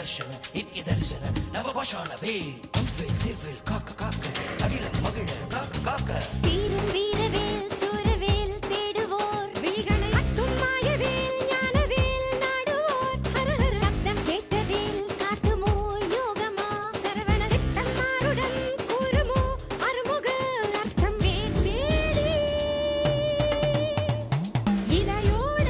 ದರ್ಶನ ನಿತ್ಯ ದರ್ಶನ ನವಪಾಷಾಣವೇ ಅಂಫೆಲ್ ಸಿರ್ವೆಲ್ ಕಾಕ ಕಾಕ ಅಡಿಲ ಮಗಳ ಕಾಕ ಕಾಕ சீரும் வீரவேல் சூரவேல் தேடுவோர் விழிகளை அட்டும் மாயவேல் ஞானவேல் நாடுவோர் ஹரஹர சப்தம் கேட்டவேல் காட்டுமோ யோகமா சரவண சித்தம் மாருடன் கூறுமோ அருமுக அர்த்தம் வேல் தேடி இலையோட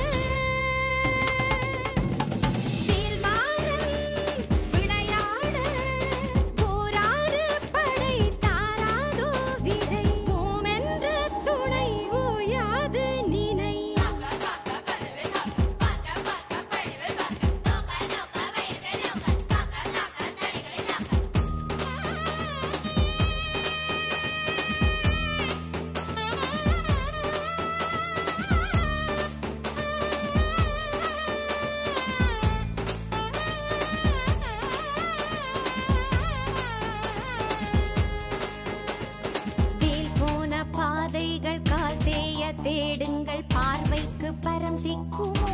வேல் மாறன் விளையாட போராறு படை தாராதோ விடை ஓமென்ற துணை ஓயாது நினை வேல் போன பாதைகள் கால் தேய தேடுங்கள் பார்வைக்கு பரம் சிக்குமோ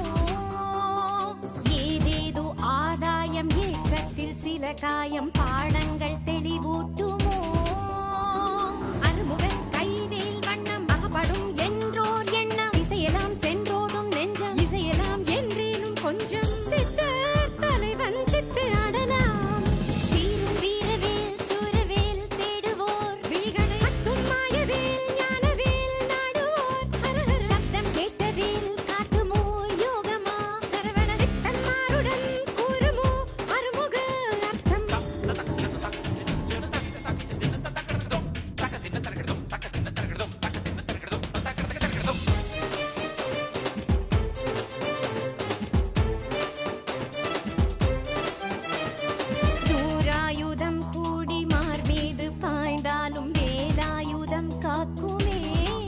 ஏதேதோ ஆதாயம் ஏக்கத்தில் சில காயம் பாடங்கள் தெளிவூட்டுமோ அருமுகன் கைவேல் வண்ணம் அகப்படும் என்றோர் எண்ணம் இசையெல்லாம் சென்றோடும் நெஞ்சம் இசையெல்லாம் என்றேனும் கொஞ்சம் சித்தர் தலைவன் சித்து ஆடலாம் சீரும் வீரவேல் சூரவேல் தேடுவோர் விழிகளை அட்டும் மாயவேல் ஞானவேல் நாடுவோர் ஹரஹர சப்தம் கேட்டவேல் காட்டுமோ யோகமா சரவண சித்தன் மாருடன் கூறுமோ அருமுக அர்த்தம் நூறாயுதம் கூடி மார்மீது பாய்ந்தாலும் வேலாயுதம் காக்குமே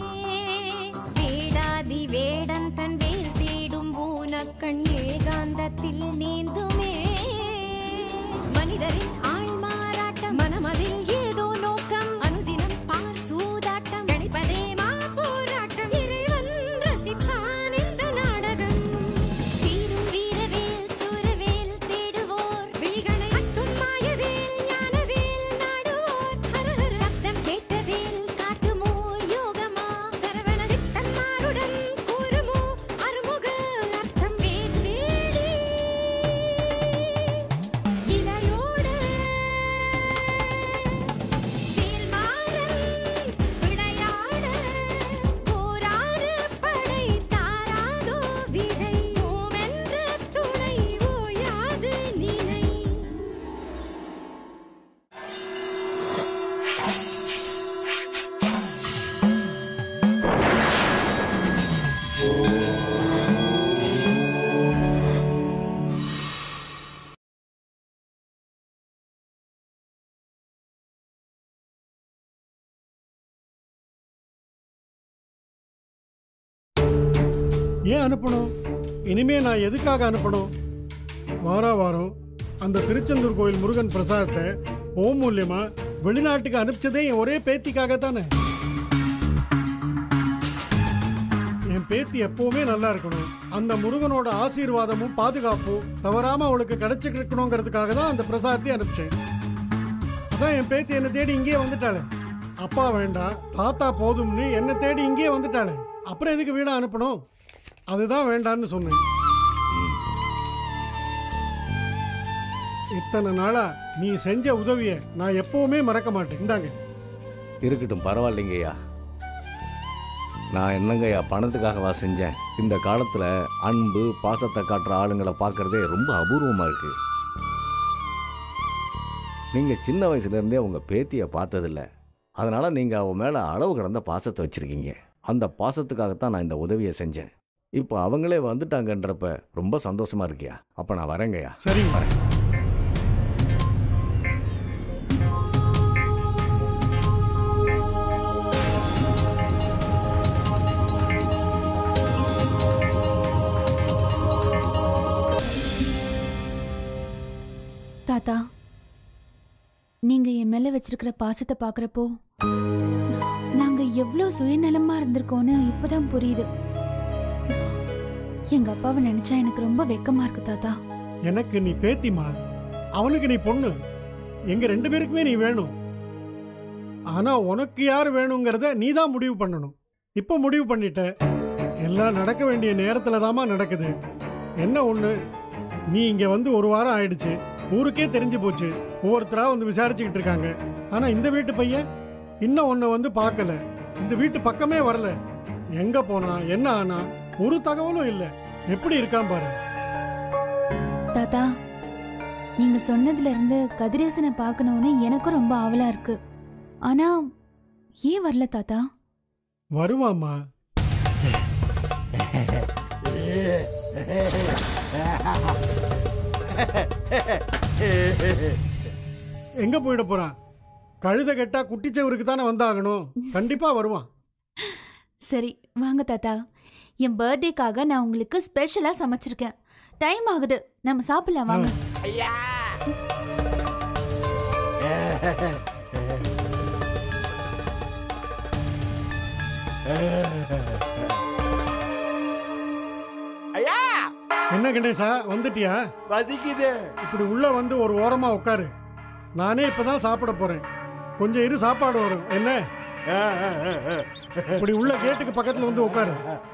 வேடாதி வேடன் தன் வேல் தேடும் ஊனக்கண் ஏகாந்தத்தில் நீந்துமே மனிதரின் ஆள் மாறாட்டம் மனமதில் ஏதோ நோக்கம் அனுதினம் பார் சூதாட்டம் கிடைப்பதே மா போராட்டம் இறைவன் ரசிப்பான் இந்த நாடகம் சீரும் வீரவேல் சூரவேல் தேடுவோர் விழிகளை அட்டும் மாயவேல் ஞானவேல் நாடுவோர் ஹரஹர சப்தம் கேட்டவேல் காட்டுமோ யோகமா சரவண சித்தன் மாருடன் கூறுமோ அருமுக அர்த்தம் வேல் தேடி இலையோட வேல் மாறன் விளையாட போராறு படை தாராதோ விடை ஓமென்ற துணை ஓயாது நினை ஏன் அனுப்பணும் இனிமே நான் எதுக்காக அனுப்பணும் வாரா வாரம் அந்த திருச்செந்தூர் கோயில் முருகன் பிரசாதத்தை ஓம் மூலியமா வெளிநாட்டுக்கு அனுப்பிச்சதே என் ஒரே பேத்திக்காக தானே என் பேத்தி எப்பவுமே நல்லா இருக்கணும் அந்த முருகனோட ஆசீர்வாதமும் பாதுகாப்பும் தவறாம அவளுக்கு கிடைச்சிருக்கணுங்கிறதுக்காக தான் அந்த பிரசாதத்தை அனுப்பிச்சேன் அதான் என் பேத்தி என்னை தேடி இங்கேயே வந்துட்டாளே அப்பா வேண்டாம் தாத்தா போதும்னு என்னை தேடி இங்கேயே வந்துட்டாளே அப்புறம் எதுக்கு வீடா அனுப்பணும் அதுதான் வேண்டான்னு சொன்னேன் இத்தனை நாளா நீ செஞ்ச உதவியை நான் எப்பவுமே மறக்க மாட்டேன் இந்தாங்க இருக்கட்டும் பரவாயில்லைங்கய்யா நான் என்னங்கய்யா பணத்துக்காகவா செஞ்சேன் இந்த காலத்தில் அன்பு பாசத்தை காட்டுற ஆளுங்களை பார்க்கறதே ரொம்ப அபூர்வமாக இருக்கு நீங்கள் சின்ன வயசுலேருந்தே உங்கள் பேத்தியை பார்த்ததில்ல அதனால் நீங்கள் அவன் மேலே அளவு கடந்த பாசத்தை வச்சுருக்கீங்க அந்த பாசத்துக்காகத்தான் நான் இந்த உதவியை செஞ்சேன் இப்போ அவங்களே வந்துட்டாங்கன்றப்ப ரொம்ப சந்தோஷமா இருக்கியா அப்போ நான் வரேங்கய்யா சரிங்க வரேன் தாத்தா நீங்க என் மேல வச்சிருக்கிற பாசத்தை பாக்குறப்போ நாங்க எவ்வளவு சுயநலமா இருந்திருக்கோம்னு இப்பதான் புரியுது எங்க அப்பாவை நினைச்சா எனக்கு ரொம்ப வெக்கமா இருக்கு தாத்தா எனக்கு நீ பேத்திமா அவனுக்கு நீ பொண்ணு எங்க ரெண்டு பேருக்குமே நீ வேணும் ஆனா உனக்கு யார் வேணுங்கிறத நீ தான் முடிவு பண்ணணும் இப்போ முடிவு பண்ணிட்ட எல்லாம் நடக்க வேண்டிய நேரத்துல தாமா நடக்குது என்ன ஒண்ணு நீ இங்க வந்து ஒரு வாரம் ஆயிடுச்சு ஊருக்கே தெரிஞ்சு போச்சு ஒவ்வொருத்தரா வந்து விசாரிச்சுக்கிட்டு இருக்காங்க ஆனா இந்த வீட்டு பையன் இன்னும் உன்னை வந்து பார்க்கல இந்த வீட்டு பக்கமே வரல எங்க போனா என்ன ஆனா ஒரு தகவலும் இல்லை எப்படி இருக்கான் பாரு தாத்தா நீங்க சொன்னதுல இருந்து கதிரேசனை பார்க்கணும்னு எனக்கும் ரொம்ப ஆவலா இருக்கு ஆனா ஏன் வரல தாத்தா வருவாம்மா எங்க போயிட போறான் கழுத கெட்டா குட்டிச்சவருக்கு தானே வந்தாகணும் கண்டிப்பா வருவான் சரி வாங்க தாத்தா என் பர்த்டேக்காக நான் உங்களுக்கு ஸ்பெஷலா சமைச்சிருக்கேன் டைம் ஆகுது நம்ம சாப்பிடலாம் வாங்க ஐயா என்ன கணேசா வந்துட்டியா பசிக்குது இப்படி உள்ள வந்து ஒரு ஓரமா உட்காரு நானே இப்பதான் சாப்பிட போறேன் கொஞ்சம் இரு சாப்பாடு வரும் என்ன இப்படி உள்ள கேட்டுக்கு பக்கத்துல வந்து உட்காரு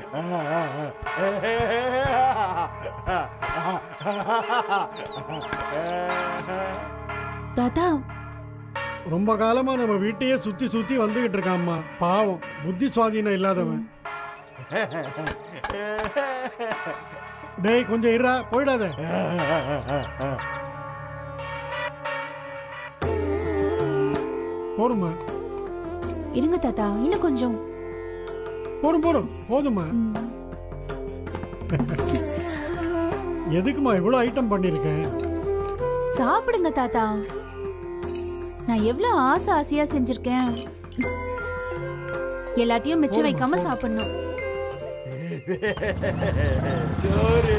தாத்தா ரொம்ப காலமா நம்ம வீட்டையே சுத்தி சுத்தி வந்துகிட்டு இருக்காம்மா பாவம் புத்தி சுவாதீனம் இல்லாதவன் டேய் கொஞ்சம் இருடா போயிடாத போருமா இருங்க தாத்தா இன்னும் கொஞ்சம் போரும் போரும் போதுமா ம். எதுக்குமா இவ்வளோ ஐட்டம் பண்ணியிருக்கேன் சாப்பிடுங்க தாத்தா நான் எவ்வளவு ஆசை ஆசையா செஞ்சிருக்கேன் எல்லாத்தையும் மிச்சம் வைக்காம சாப்பிடணும் சோறு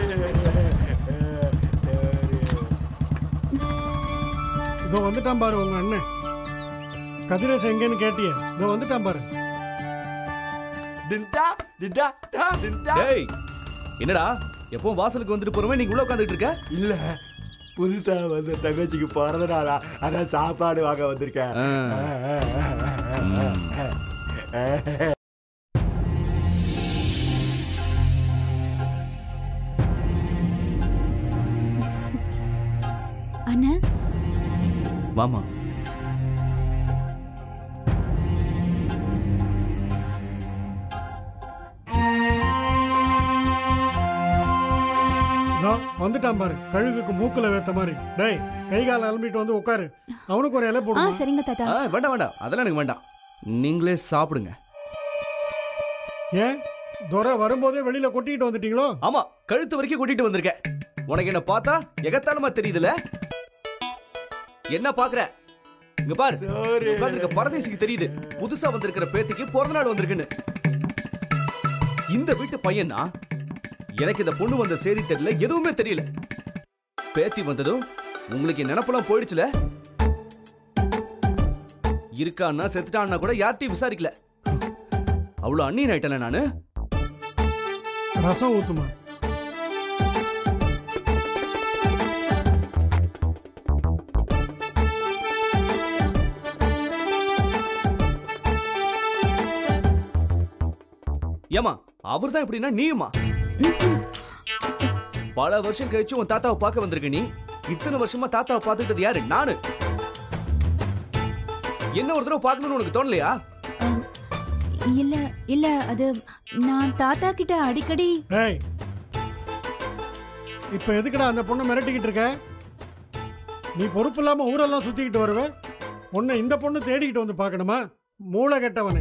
இதோ வந்துட்டான் பாரு உங்க அண்ணன் கதிரேசன் எங்கன்னு கேட்டியே இதோ வந்துட்டான் பாரு தின்டா தின்டா டா தின்டா டேய் என்னடா எப்பவும் வாசலுக்கு வந்துட்டு போறவன் நீங்க உள்ள உட்காந்துட்டு இருக்க இல்ல புதுசா வந்த தங்கச்சிக்கு பிறந்தனாலா அதான் சாப்பாடு வாங்க வந்திருக்கேன் அண்ணா வாமா இதோ வந்துட்டான் பாரு கழுகுக்கு மூக்குல வேத்த மாதிரி டேய் கை கால் அலம்பிட்டு வந்து உட்காரு அவனுக்கு ஒரு இலை ஆ போடுமா சரிங்க தாத்தா ஆ, வேண்டாம் வேண்டாம் அதெல்லாம் எனக்கு வேண்டாம் நீங்களே சாப்பிடுங்க ஏன் துரை வரும்போதே வெளியில கொட்டிட்டு வந்துட்டீங்களோ ஆமா கழுத்து வரைக்கும் கூட்டிட்டு வந்திருக்கேன் உனக்கு என்ன பார்த்தா எகத்தாளமா தெரியுதுல என்ன பாக்குற இங்க பாரு சோறு. உட்கார்ந்திருக்க பரதேசிக்கு தெரியுது புதுசா வந்திருக்கிற பேத்திக்கு பிறந்த நாள் வந்திருக்குன்னு இந்த வீட்டு பையனா எனக்கு இந்த பொண்ணு வந்த செய்தி தெரியல எதுவுமே தெரியல பேத்தி வந்ததும் உங்களுக்கு என் நினப்பெல்லாம் போயிடுச்சுல இருக்கான்னா செத்துட்டான்னா கூட யார்ட்டையும் விசாரிக்கல அவ்வளவு அந்நியன் ஆயிட்டல நானு ரசம் ஊத்துமா ஏமா அவர் தான் இப்படின்னா நீயுமா பல வருஷம் கழிச்சு உன் தாத்தாவை பார்க்க வந்திருக்க நீ இத்தனை வருஷமா தாத்தாவை பார்த்துக்கிட்டது யாரு நானு என்ன ஒரு தடவை பார்க்கணும்னு உனக்கு தோணலையா ஆம், இல்ல இல்ல அது நான் தாத்தா கிட்ட அடிக்கடி டேய் இப்ப எதுக்குடா அந்த பொண்ணை மிரட்டிக்கிட்டு இருக்க நீ பொறுப்பு இல்லாம ஊரெல்லாம் சுத்திக்கிட்டு வருவ உன்னை இந்த பொண்ணு தேடிக்கிட்டு வந்து பார்க்கணுமா மூளை கெட்டவனே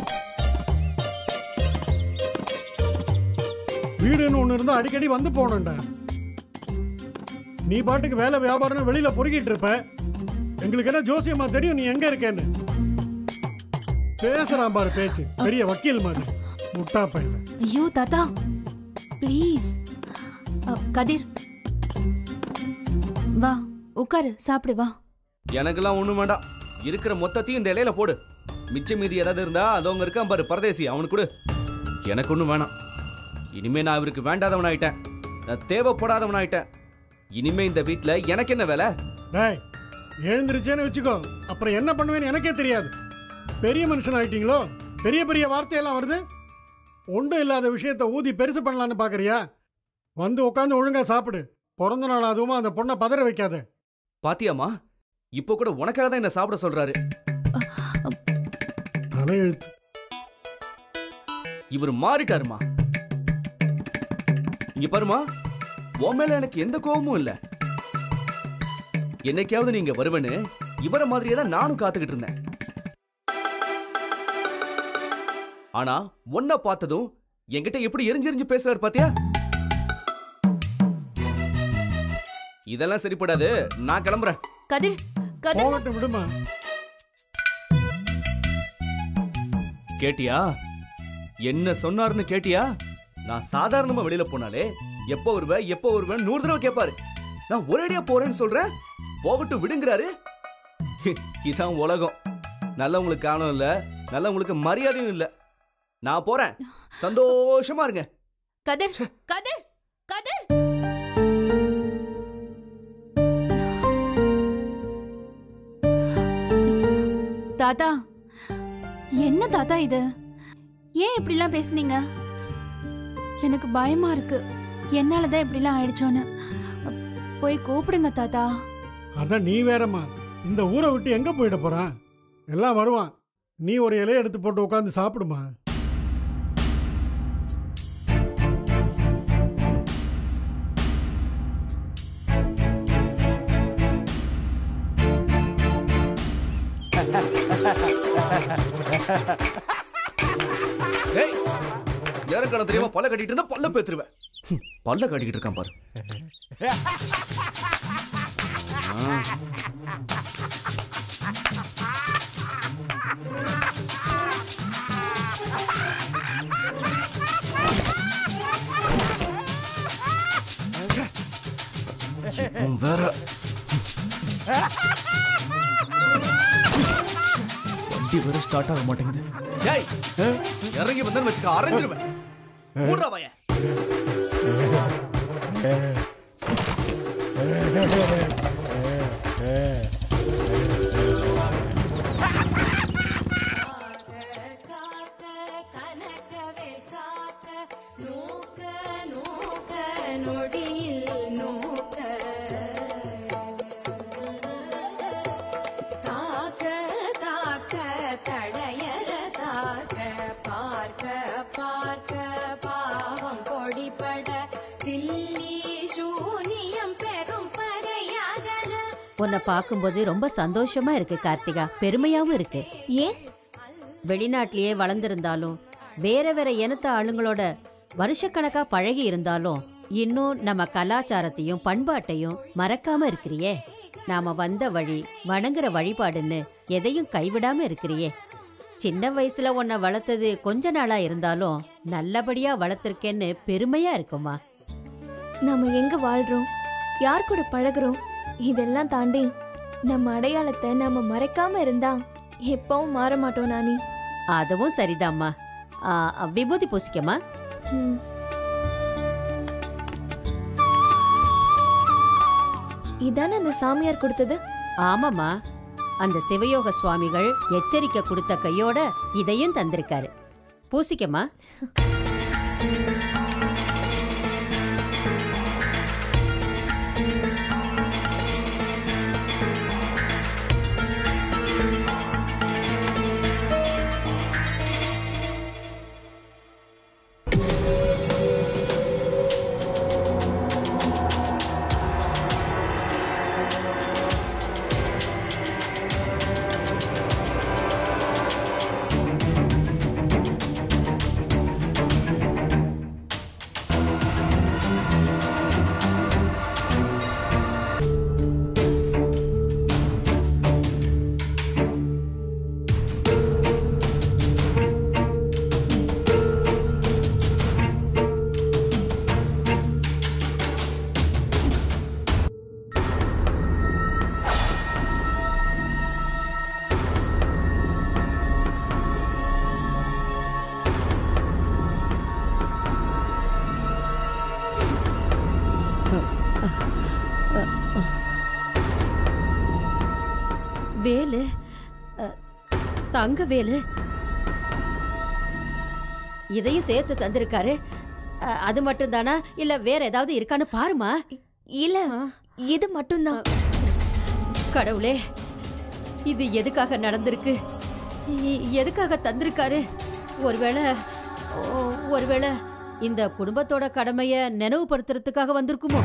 வீடுன்னு ஒண்ணு இருந்தா அடிக்கடி வந்து போகணும்டா நீ பாட்டுக்கு வேலை வியாபாரம்னு வெளியில பொறுக்கிட்டு இருப்ப எங்களுக்கு என்ன ஜோசியமா தெரியும் நீ எங்க இருக்கேன்னு பேசுறான் பாரு பேச்சு பெரிய வக்கீல் மாதிரி முட்டா பையன் ஐயோ தாத்தா ப்ளீஸ் கதிர் வா உட்காரு சாப்பிடு வா எனக்கெல்லாம் ஒண்ணும் வேண்டாம் இருக்கிற மொத்தத்தையும் இந்த இலையில போடு மிச்ச மீதி ஏதாவது இருந்தா அது அவங்க இருக்கான் பாரு பரதேசி அவனுக்கு கொடு எனக்கு ஒண்ணும் வேணாம் இனிமே நான் இவருக்கு வேண்டாதவன் ஆயிட்டேன் நான் தேவைப்படாதவன் ஆயிட்டேன் இனிமே இந்த வீட்ல எனக்கு என்ன வேலை டேய் எழுந்திருச்சேன்னு வச்சுக்கோ அப்புறம் என்ன பண்ணுவேன்னு எனக்கே தெரியாது பெரிய மனுஷன் ஆயிட்டீங்களோ பெரிய பெரிய வார்த்தையெல்லாம் வருது ஒன்றும் இல்லாத விஷயத்தை ஊதி பெருசு பண்ணலான்னு பார்க்குறியா வந்து உட்காந்து ஒழுங்கா சாப்பிடு பிறந்த நாள் அதுவும் அந்த பொண்ணை பதற வைக்காத பாத்தியாமா இப்போ கூட உனக்காக தான் என்ன சாப்பிட சொல்றாரு தலையெழுத்து இவர் மாறிட்டாருமா இங்க பாருமா உன் மேல எனக்கு எந்த கோபமும் இல்ல என்னைக்காவது நீங்க வருவேன்னு இவரை மாதிரியே தான் நானும் காத்துக்கிட்டு இருந்தேன் ஆனா உன்னை பார்த்ததும் என்கிட்ட எப்படி எரிஞ்செரிஞ்சு பேசுறாரு பாத்தியா இதெல்லாம் சரிப்படாது நான் கிளம்புறேன் கதிர் கதிர் போகட்டும் விடுமா கேட்டியா என்ன சொன்னாருன்னு கேட்டியா நான் சாதாரணமா வெளியில போனாலே எப்போ வருவ எப்போ வருவேன் நூறு தடவை கேட்பாரு நான் ஒரேடியா போறேன்னு சொல்றேன் போகட்டும் விடுங்கிறாரு இதான் உலகம் நல்லவங்களுக்கு காரணம் இல்ல நல்லவங்களுக்கு மரியாதையும் இல்ல நான் போறேன் சந்தோஷமா இருங்க கதிர் கதிர் கதிர் தாத்தா என்ன தாத்தா இது ஏன் இப்படிலாம் பேசுனீங்க எனக்கு பயமா இருக்கு என்னாலதான் இப்படிலாம் ஆயிடுச்சோன்னு போய் கூப்பிடுங்க தாத்தா அதான் நீ வேறம்மா இந்த ஊரை விட்டு எங்கே போயிட போகிறான் எல்லாம் வருவான் நீ ஒரு இலையை எடுத்து போட்டு உட்காந்து சாப்பிடுமா ஏய் இறக்கணும் தெரியாம பல்ல கட்டிட்டு இருந்தா பல்ல பேத்துருவேன் ஹம், பல்ல கட்டிக்கிட்டு இருக்கான் பாரு ஆ. இவன் வேற வண்டி வேற ஸ்டார்ட் ஆக மாட்டேங்குது டேய் இறங்கி வந்தேன்னு வச்சுக்க அரைஞ்சிருவேன் மூடுறா வாய உன்னை பார்க்கும்போது ரொம்ப சந்தோஷமா இருக்கு கார்த்திகா பெருமையாவும் இருக்கு ஏன் வெளிநாட்டிலேயே வளர்ந்திருந்தாலும் வேற வேற இனத்த ஆளுங்களோட வருஷக்கணக்கா பழகி இருந்தாலும் இன்னும் நம்ம கலாச்சாரத்தையும் பண்பாட்டையும் மறக்காம இருக்கிறியே நாம வந்த வழி வணங்குற வழிபாடுன்னு எதையும் கைவிடாம இருக்கிறியே சின்ன வயசுல உன்னை வளர்த்தது கொஞ்ச நாளா இருந்தாலும் நல்லபடியா வளர்த்திருக்கேன்னு பெருமையா இருக்குமா நாம எங்க வாழ்றோம் யார் கூட பழகுறோம் இதெல்லாம் தாண்டி நம்ம அடையாளத்தை நாம மறைக்காம இருந்தா எப்பவும் மாற மாட்டோம் நானி அதுவும் சரிதாம்மா ஆ, விபூதி பூசிக்கம்மா ம். இதானே அந்த சாமியார் கொடுத்தது ஆமாம்மா அந்த சிவயோக சுவாமிகள் எச்சரிக்கை கொடுத்த கையோட இதையும் தந்திருக்காரு பூசிக்கம்மா வேலு அ, தங்க வேலு இதையும் சேர்த்து தந்திருக்காரு அ, அது மட்டும் தானா இல்ல வேற ஏதாவது இருக்கான்னு பாருமா இல்ல இது மட்டும்தான் கடவுளே இது எதுக்காக நடந்திருக்கு எ- எதுக்காக தந்திருக்காரு ஒருவேளை ஓ, ஒருவேளை இந்த குடும்பத்தோட கடமைய நினைவுபடுத்துறதுக்காக வந்திருக்குமோ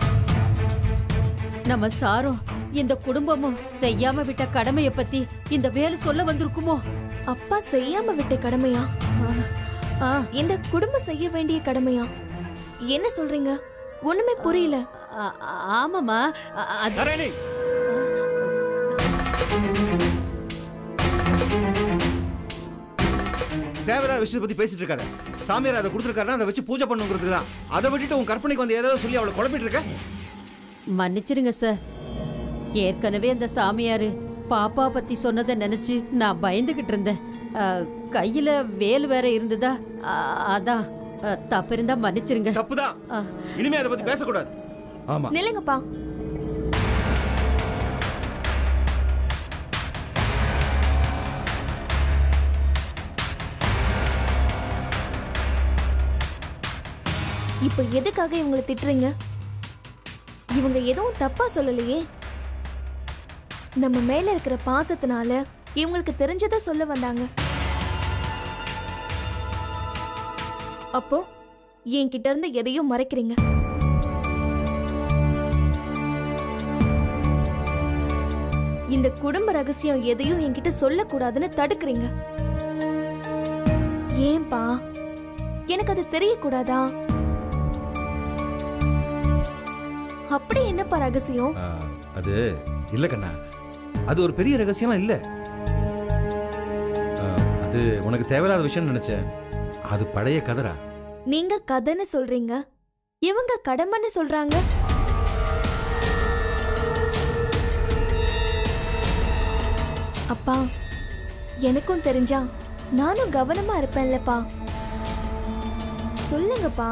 நம்ம சாரும் இந்த குடும்பமும் செய்யாம விட்ட கடமைய பத்தி இந்த வேலு சொல்ல வந்திருக்குமோ அப்பா செய்யாம விட்ட கடமையா ஆ, இந்த குடும்பம் செய்ய வேண்டிய கடமையா என்ன சொல்றீங்க ஒண்ணுமே புரியல ஆ- ஆமாம்மா அ- அது நாராயணி தேவையில்லாத விஷயத்தை பத்தி பேசிட்டு இருக்காத சாமியார் அதை கொடுத்துருக்காருன்னா அதை வச்சு பூஜை பண்ணுங்கிறது தான் அதை விட்டுட்டு உன் கற்பனைக்கு வந்து ஏதாவது சொல்லி அவளை குழப்பிட்டு இருக்க மன்னிச்சிருங்க சார் ஏற்கனவே அந்த சாமியாரு பாப்பா பத்தி சொன்னதை நினைச்சு நான் பயந்துகிட்டு இருந்தேன் அ, கையில வேல் வேற இருந்ததா அ, அதான் அ, தப்பு இருந்தா மன்னிச்சிருங்க தப்புதான் ஆ. இனிமே அதை பத்தி பேசக்கூடாது ஆமா நில்லுங்கப்பா இப்ப எதுக்காக இவங்களை திட்டுறீங்க இவங்க எதுவும் தப்பா சொல்லலையே நம்ம மேல இருக்கிற பாசத்தினால இவங்களுக்கு தெரிஞ்சதை சொல்ல வந்தாங்க அப்போ என்கிட்ட இருந்து எதையும் மறைக்கிறீங்க இந்த குடும்ப ரகசியம் எதையும் என்கிட்ட சொல்லக்கூடாதுன்னு தடுக்கிறீங்க ஏன்பா எனக்கு அது தெரியக்கூடாதா அப்படி என்னப்பா ரகசியம் ஆ, அது இல்ல கண்ணா அது ஒரு பெரிய ரகசியம்லாம் இல்ல ஆ, அது உனக்கு தேவையில்லாத விஷயம் நினைச்சேன் அது பழைய கதரா நீங்க கதைன்னு சொல்றீங்க இவங்க கடமைன்னு சொல்றாங்க அப்பா எனக்கும் தெரிஞ்சா நானும் கவனமா இருப்பேன்லப்பா சொல்லுங்கப்பா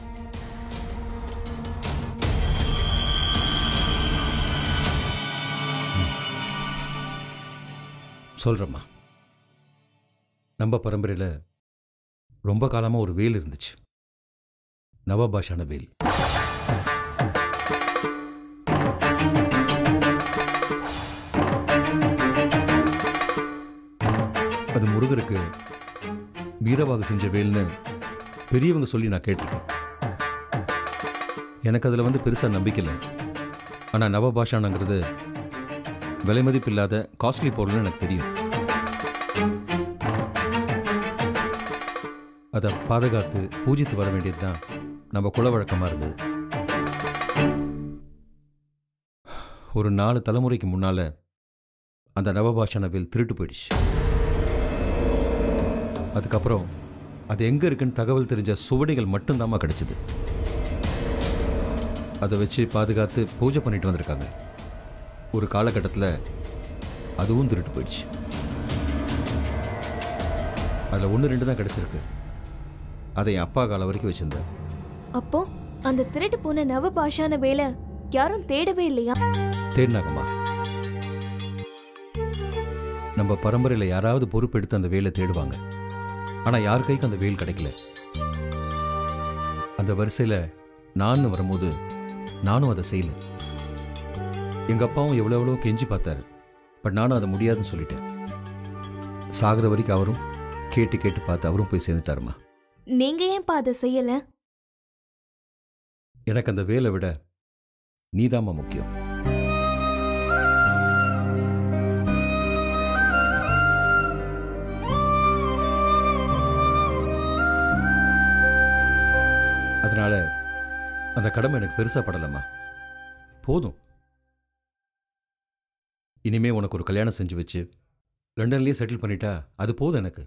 சொல்றேம்மா நம்ம பரம்பரையில ரொம்ப காலமா ஒரு வேல் இருந்துச்சு நவபாஷான வேல் அது முருகருக்கு வீரவாக செஞ்ச வேல்னு பெரியவங்க சொல்லி நான் கேட்டிருக்கேன் எனக்கு அதில் வந்து பெருசாக நம்பிக்கை இல்லை ஆனால் நவபாஷானங்கிறது விலை மதிப்பில்லாத காஸ்ட்லி பொருள்னு எனக்கு தெரியும் அதை பாதுகாத்து பூஜித்து வர வேண்டியது தான் நம்ம குல வழக்கமாக இருந்தது ஒரு நாலு தலைமுறைக்கு முன்னால் அந்த நவபாஷான வேல் திருட்டு போயிடுச்சு அதுக்கப்புறம் அது எங்கே இருக்குன்னு தகவல் தெரிஞ்ச சுவடிகள் மட்டும்தாம்மா கிடைச்சிது அதை வச்சு பாதுகாத்து பூஜை பண்ணிட்டு வந்திருக்காங்க ஒரு காலகட்டத்தில் அதுவும் திருட்டு போயிடுச்சு அதில் ஒன்று ரெண்டு தான் கிடச்சிருக்கு அதை என் அப்பா காலம் வரைக்கும் வச்சிருந்தேன் அப்போ அந்த திருட்டு போன நவ பாஷான வேலை யாரும் தேடவே இல்லையா தேடினாங்கம்மா நம்ம பரம்பரையில் யாராவது பொறுப்பெடுத்து அந்த வேலை தேடுவாங்க ஆனால் யார் கைக்கு அந்த வேல் கிடைக்கல அந்த வரிசையில் நான் வரும்போது நானும் அதை செய்யல எங்கள் அப்பாவும் எவ்வளோ எவ்வளோ கெஞ்சி பார்த்தாரு பட் நானும் அதை முடியாதுன்னு சொல்லிட்டேன் சாகிற வரைக்கும் அவரும் கேட்டு கேட்டு பார்த்து அவரும் போய் சேர்ந்துட்டாருமா நீங்க ஏன்பா அதை செய்யல எனக்கு அந்த வேலை விட நீதாம்மா முக்கியம் அதனால அந்த கடமை எனக்கு பெருசா படலம்மா போதும் இனிமே உனக்கு ஒரு கல்யாணம் செஞ்சு வச்சு லண்டன்லயே செட்டில் பண்ணிட்டா அது போதும் எனக்கு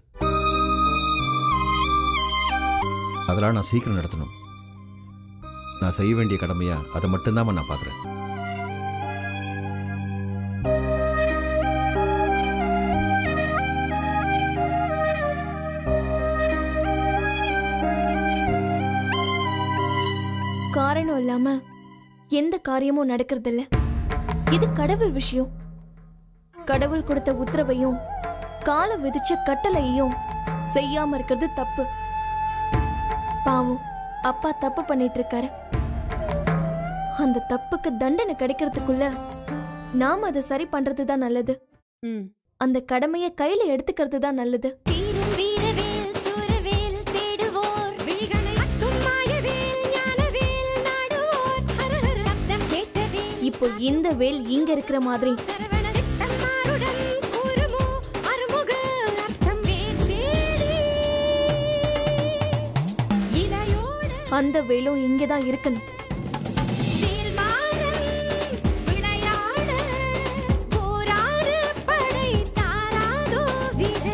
அதெல்லாம் நான் சீக்கிரம் நடத்தணும் நான் செய்ய வேண்டிய கடமையா அதை மட்டும்தான் நான் பார்க்குறேன் காரணம் இல்லாம எந்த காரியமும் நடக்கிறதில்ல இது கடவுள் விஷயம் கடவுள் கொடுத்த உத்தரவையும் கால விதிச்ச கட்டளையையும் செய்யாம இருக்கிறது தப்பு பாவம் அப்பா தப்பு பண்ணிட்டு இருக்காரு அந்த தப்புக்கு தண்டனை கிடைக்கிறதுக்குள்ள நாம அதை சரி பண்றது தான் நல்லது ம் அந்த கடமையை கையில எடுத்துக்கிறது தான் நல்லது தீரன் வீரவேல் சூரவேல் தேடுவோர் விழிகளை அட்டும் மாயவேல் ஞானவேல் நாடுவோர் ஹரஹர சப்தம் கேட்டவேல் இப்போ இந்த வேல் இங்க இருக்கிற மாதிரி சரவண சித்தம் மாருடம் கூறுமோ அருமுக அர்த்தம் வேல் தேடி இலையோடு அந்த வேலும் இங்க தான் இருக்கணும் வேல் மாறன் விளையாட போராறு படை தாராதோ விடை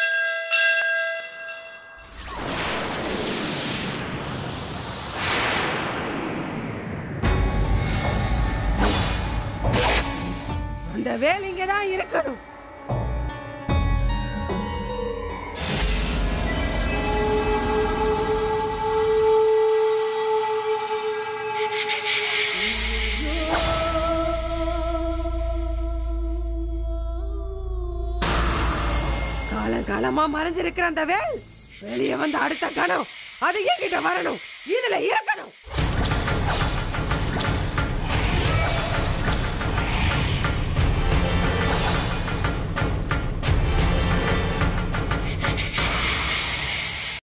அந்த வேல் இங்க தான் இருக்கணும் காலங்காலமா மறைஞ்சிருக்கிற அந்த வேல் வெளியே வந்து அடுத்த கணம் அது என்கிட்ட வரணும் இதுல இருக்கணும்